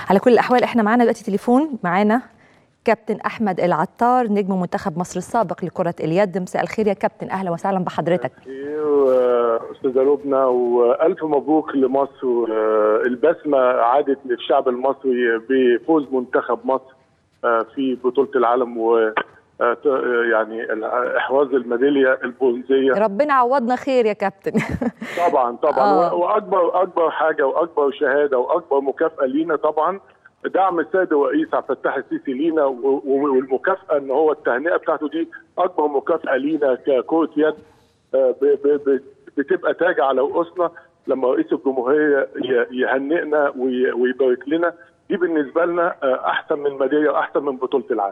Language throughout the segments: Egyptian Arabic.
على كل الاحوال احنا معانا دلوقتي تليفون معانا كابتن احمد العطار نجم منتخب مصر السابق لكره اليد مساء الخير يا كابتن اهلا وسهلا بحضرتك استاذه لبنى والف مبروك لمصر البسمه عادت للشعب المصري بفوز منتخب مصر في بطوله العالم و يعني احراز الميداليه البرونزيه ربنا عوضنا خير يا كابتن طبعا طبعا آه. واكبر اكبر حاجه واكبر شهاده واكبر مكافاه لينا طبعا دعم السيد الرئيس عبد الفتاح السيسي لينا والمكافاه ان هو التهنئه بتاعته دي اكبر مكافاه لينا ككره يد بتبقى تاج على رؤوسنا لما رئيس الجمهوريه يهنئنا ويبارك لنا دي بالنسبه لنا احسن من ميداليه واحسن من بطوله العالم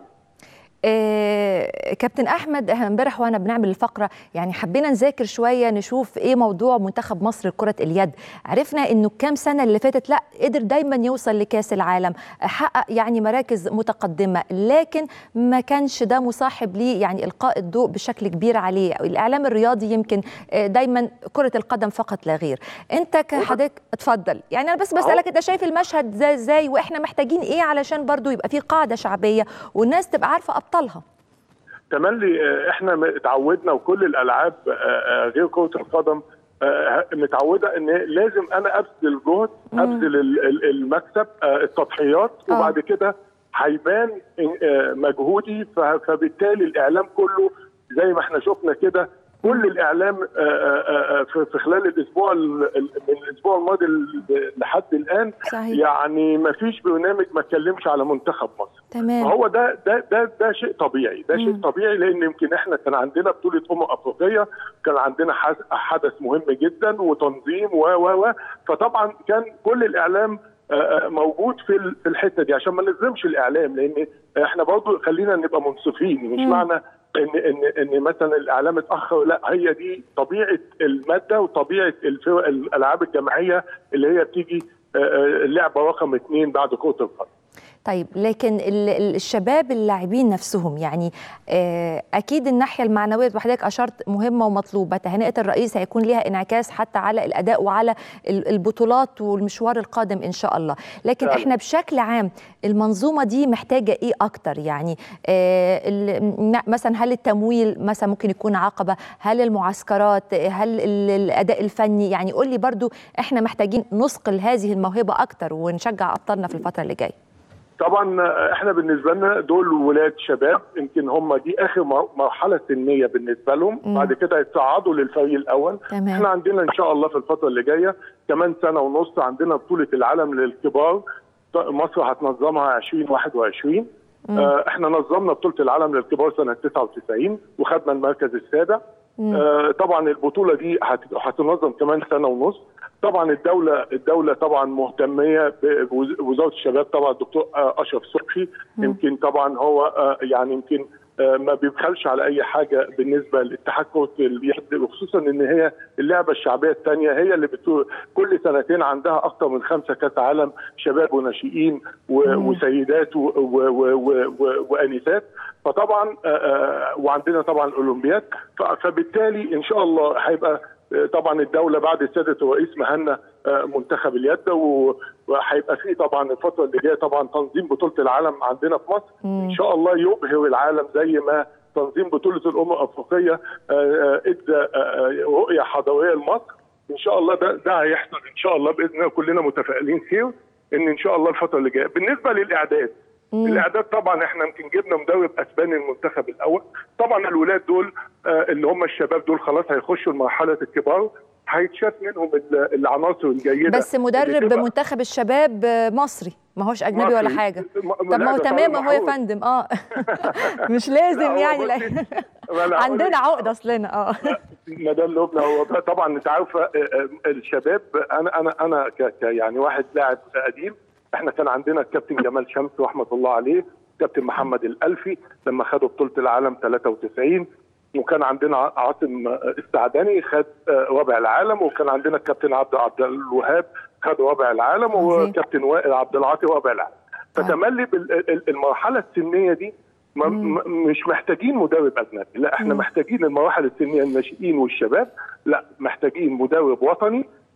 آه كابتن احمد احنا امبارح وانا بنعمل الفقره يعني حبينا نذاكر شويه نشوف ايه موضوع منتخب مصر لكره اليد عرفنا انه كام سنه اللي فاتت لا قدر دايما يوصل لكاس العالم حقق يعني مراكز متقدمه لكن ما كانش ده مصاحب ليه يعني القاء الضوء بشكل كبير عليه الاعلام الرياضي يمكن دايما كره القدم فقط لا غير انت كحضرتك اتفضل يعني انا بس بسالك انت شايف المشهد زي ازاي واحنا محتاجين ايه علشان برضو يبقى في قاعده شعبيه والناس تبقى عارفه ابطالها تملي احنا اتعودنا وكل الالعاب غير كره القدم متعوده ان لازم انا ابذل جهد ابذل المكسب التضحيات وبعد كده هيبان مجهودي فبالتالي الاعلام كله زي ما احنا شفنا كده كل الاعلام في خلال الاسبوع من الاسبوع الماضي لحد الان صحيح. يعني ما فيش برنامج ما اتكلمش على منتخب مصر تمام هو ده ده ده ده شيء طبيعي ده شيء طبيعي لان يمكن احنا كان عندنا بطوله امم افريقيه كان عندنا حدث مهم جدا وتنظيم و و و فطبعا كان كل الاعلام موجود في في الحته دي عشان ما نظلمش الاعلام لان احنا برضه خلينا نبقى منصفين مش مم. معنى ان ان ان مثلا الاعلام اتاخر لا هي دي طبيعه الماده وطبيعه الالعاب الجماعيه اللي هي بتيجي اللعبه رقم اثنين بعد كره القدم طيب لكن الشباب اللاعبين نفسهم يعني اكيد الناحيه المعنويه وحضرتك اشرت مهمه ومطلوبه تهنئه الرئيس هيكون ليها انعكاس حتى على الاداء وعلى البطولات والمشوار القادم ان شاء الله لكن فعلا. احنا بشكل عام المنظومه دي محتاجه ايه اكتر يعني مثلا هل التمويل مثلا ممكن يكون عقبه هل المعسكرات هل الاداء الفني يعني قول لي برضو احنا محتاجين نثقل هذه الموهبه اكتر ونشجع ابطالنا في الفتره اللي جايه طبعا احنا بالنسبه لنا دول ولاد شباب يمكن هم دي اخر مرحله سنيه بالنسبه لهم مم. بعد كده يتصعدوا للفريق الاول تمام. احنا عندنا ان شاء الله في الفتره اللي جايه كمان سنه ونص عندنا بطوله العالم للكبار مصر هتنظمها 2021 اه احنا نظمنا بطوله العالم للكبار سنه 99 وخدنا المركز السابع آه طبعا البطوله دي هتنظم كمان سنه ونص طبعا الدوله الدوله طبعا مهتميه بوزاره الشباب طبعا الدكتور اشرف صبحي يمكن طبعا هو آه يعني يمكن آه ما بيبخلش على اي حاجه بالنسبه لاتحاد كره اليد وخصوصا ان هي اللعبه الشعبيه الثانيه هي اللي بتقول كل سنتين عندها اكثر من خمسه كاس عالم شباب وناشئين وسيدات وانسات فطبعا وعندنا طبعا الاولمبياد فبالتالي ان شاء الله هيبقى طبعا الدوله بعد سياده الرئيس مهنا منتخب اليد وهيبقى في طبعا الفتره اللي جايه طبعا تنظيم بطوله العالم عندنا في مصر ان شاء الله يبهر العالم زي ما تنظيم بطوله الامم الافريقيه ادى رؤيه حضاريه لمصر ان شاء الله ده ده هيحصل ان شاء الله باذن الله كلنا متفائلين خير ان ان شاء الله الفتره اللي جايه بالنسبه للاعداد مم. الاعداد طبعا احنا يمكن جبنا مدرب اسباني المنتخب الاول طبعا الولاد دول آه اللي هم الشباب دول خلاص هيخشوا لمرحله الكبار هيتشاف منهم العناصر الجيده بس مدرب بمنتخب الشباب مصري ما هوش اجنبي مصري. ولا حاجه طب ما هو تمام اهو يا فندم اه مش لازم يعني لا عندنا عقده اصلنا اه مدام لبنى هو طبعا انت عارفه الشباب انا انا انا ك يعني واحد لاعب قديم احنا كان عندنا الكابتن جمال شمس رحمه الله عليه كابتن محمد الالفي لما خدوا بطوله العالم 93 وكان عندنا عاصم السعداني خد رابع العالم وكان عندنا الكابتن عبد عبد الوهاب خد رابع العالم وكابتن وائل عبد العاطي رابع العالم فتملي المرحله السنيه دي مش محتاجين مدرب اجنبي لا احنا محتاجين المراحل السنيه الناشئين والشباب لا محتاجين مدرب وطني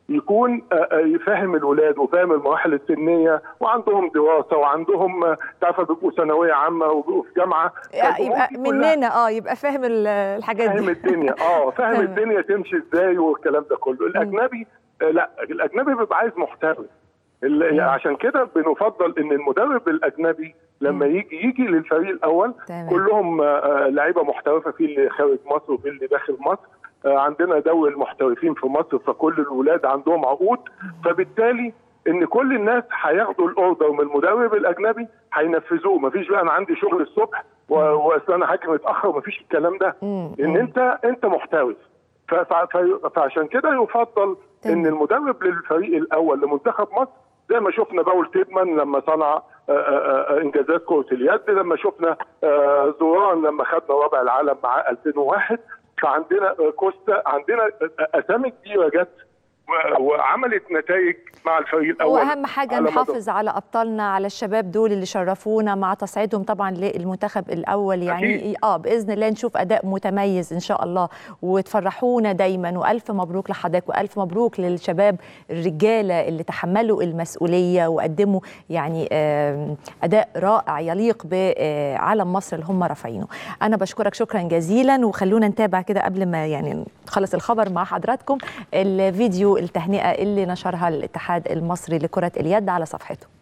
يكون آه، آه، فاهم الولاد وفاهم المراحل السنيه وعندهم دراسه وعندهم آه، تعرف بيبقوا ثانويه عامه وبيبقوا في جامعه يبقى فالأمور دي كلها مننا اه يبقى فاهم ال- الحاجات فاهم دي الدنيا اه فاهم تمام. الدنيا تمشي ازاي والكلام ده كله الاجنبي آه لا الاجنبي بيبقى عايز محترف ال- مم. عشان كده بنفضل ان المدرب الاجنبي لما مم. يجي يجي للفريق الاول تمام. كلهم آه، آه، لعيبه محترفه في اللي خارج مصر وفي اللي داخل مصر آه، عندنا دوري المحترفين في مصر فكل الولاد عندهم عقود فبالتالي ان كل الناس هياخدوا الاوردر من المدرب الاجنبي هينفذوه مفيش بقى انا عندي شغل الصبح و- واصل انا هاجي متاخر مفيش الكلام ده مم. ان انت انت محترف ف- ف- ف- فعشان كده يفضل تمام. ان المدرب للفريق الاول لمنتخب مصر زي ما شفنا باول تيدمان لما صنع آه، آه، آه، انجازات كره اليد لما شفنا آه، زوران لما خدنا رابع العالم مع 2001 فعندنا آه، كوستا عندنا آه، اسامي كبيره جت و- وعملت نتائج مع الفريق الاول واهم حاجه على مدى- نحافظ على ابطالنا على الشباب دول اللي شرفونا مع تصعيدهم طبعا للمنتخب الاول يعني أكيد. اه باذن الله نشوف اداء متميز ان شاء الله وتفرحونا دايما والف مبروك لحضرتك والف مبروك للشباب الرجاله اللي تحملوا المسؤوليه وقدموا يعني آم، اداء رائع يليق بعلم مصر اللي هم رافعينه انا بشكرك شكرا جزيلا وخلونا نتابع كده قبل ما يعني نخلص الخبر مع حضراتكم الفيديو التهنئه اللي نشرها الاتحاد المصري لكره اليد على صفحته